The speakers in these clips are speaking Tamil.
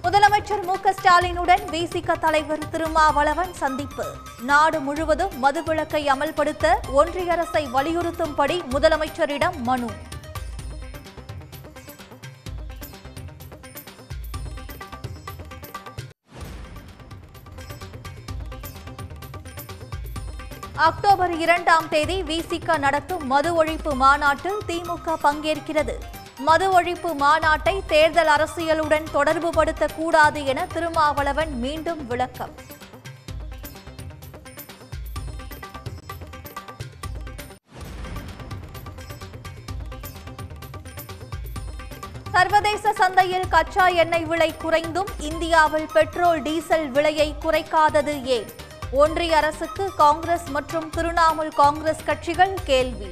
முதலமைச்சர் மு க ஸ்டாலினுடன் விசிக தலைவர் திருமாவளவன் சந்திப்பு நாடு முழுவதும் மதுவிலக்கை அமல்படுத்த ஒன்றிய அரசை வலியுறுத்தும்படி முதலமைச்சரிடம் மனு அக்டோபர் இரண்டாம் தேதி விசிக நடத்தும் மது ஒழிப்பு மாநாட்டில் திமுக பங்கேற்கிறது மது ஒழிப்பு மாநாட்டை தேர்தல் அரசியலுடன் தொடர்புபடுத்தக் கூடாது என திருமாவளவன் மீண்டும் விளக்கம் சர்வதேச சந்தையில் கச்சா எண்ணெய் விலை குறைந்தும் இந்தியாவில் பெட்ரோல் டீசல் விலையை குறைக்காதது ஏன் ஒன்றிய அரசுக்கு காங்கிரஸ் மற்றும் திரிணாமுல் காங்கிரஸ் கட்சிகள் கேள்வி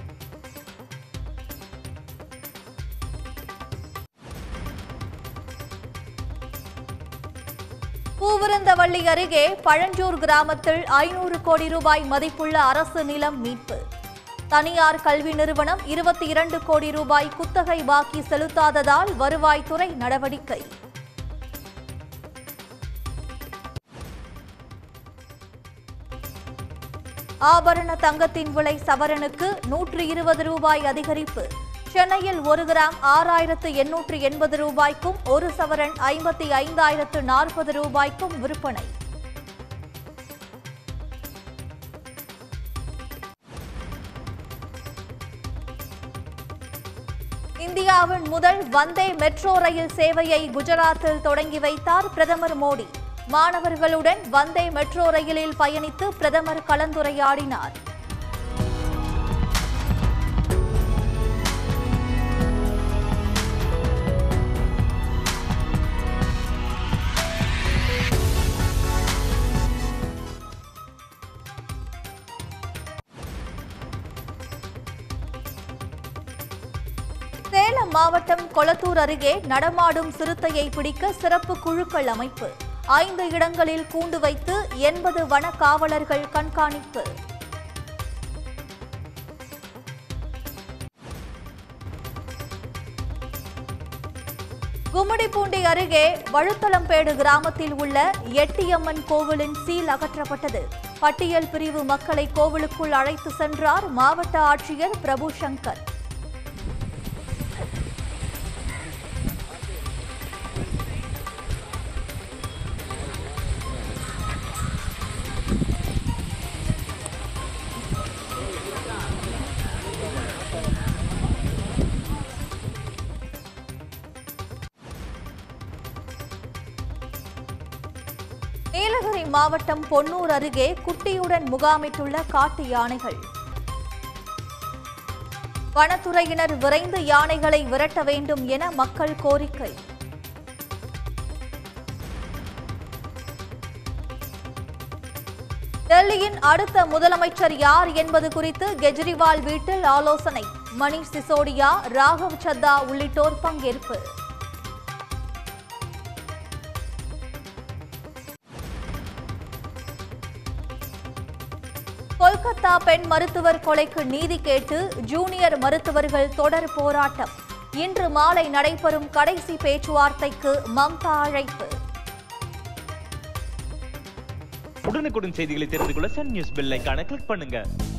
பூவிருந்தவள்ளி அருகே பழஞ்சூர் கிராமத்தில் ஐநூறு கோடி ரூபாய் மதிப்புள்ள அரசு நிலம் மீட்பு தனியார் கல்வி நிறுவனம் இருபத்தி இரண்டு கோடி ரூபாய் குத்தகை பாக்கி செலுத்தாததால் வருவாய்த்துறை நடவடிக்கை ஆபரண தங்கத்தின் விலை சவரனுக்கு நூற்று இருபது ரூபாய் அதிகரிப்பு சென்னையில் ஒரு கிராம் ஆறாயிரத்து எண்ணூற்று எண்பது ரூபாய்க்கும் ஒரு சவரன் ஐம்பத்தி ஐந்தாயிரத்து நாற்பது ரூபாய்க்கும் விற்பனை இந்தியாவின் முதல் வந்தே மெட்ரோ ரயில் சேவையை குஜராத்தில் தொடங்கி வைத்தார் பிரதமர் மோடி மாணவர்களுடன் வந்தே மெட்ரோ ரயிலில் பயணித்து பிரதமர் கலந்துரையாடினார் சேலம் மாவட்டம் கொளத்தூர் அருகே நடமாடும் சிறுத்தையை பிடிக்க சிறப்பு குழுக்கள் அமைப்பு ஐந்து இடங்களில் கூண்டு வைத்து எண்பது வன காவலர்கள் கண்காணிப்பு கும்மிடிப்பூண்டி அருகே வழுத்தலம்பேடு கிராமத்தில் உள்ள எட்டியம்மன் கோவிலின் சீல் அகற்றப்பட்டது பட்டியல் பிரிவு மக்களை கோவிலுக்குள் அழைத்து சென்றார் மாவட்ட ஆட்சியர் பிரபு சங்கர் நீலகிரி மாவட்டம் பொன்னூர் அருகே குட்டியுடன் முகாமிட்டுள்ள காட்டு யானைகள் வனத்துறையினர் விரைந்து யானைகளை விரட்ட வேண்டும் என மக்கள் கோரிக்கை டெல்லியின் அடுத்த முதலமைச்சர் யார் என்பது குறித்து கெஜ்ரிவால் வீட்டில் ஆலோசனை மணீஷ் சிசோடியா ராகவ் சத்தா உள்ளிட்டோர் பங்கேற்பு கொல்கத்தா பெண் மருத்துவர் கொலைக்கு நீதி கேட்டு ஜூனியர் மருத்துவர்கள் தொடர் போராட்டம் இன்று மாலை நடைபெறும் கடைசி பேச்சுவார்த்தைக்கு மம்தா அழைப்பு உடனுக்குடன் செய்திகளை தெரிந்து கொள்ள சன் நியூஸ் பெல் ஐகானை கிளிக் பண்ணுங்க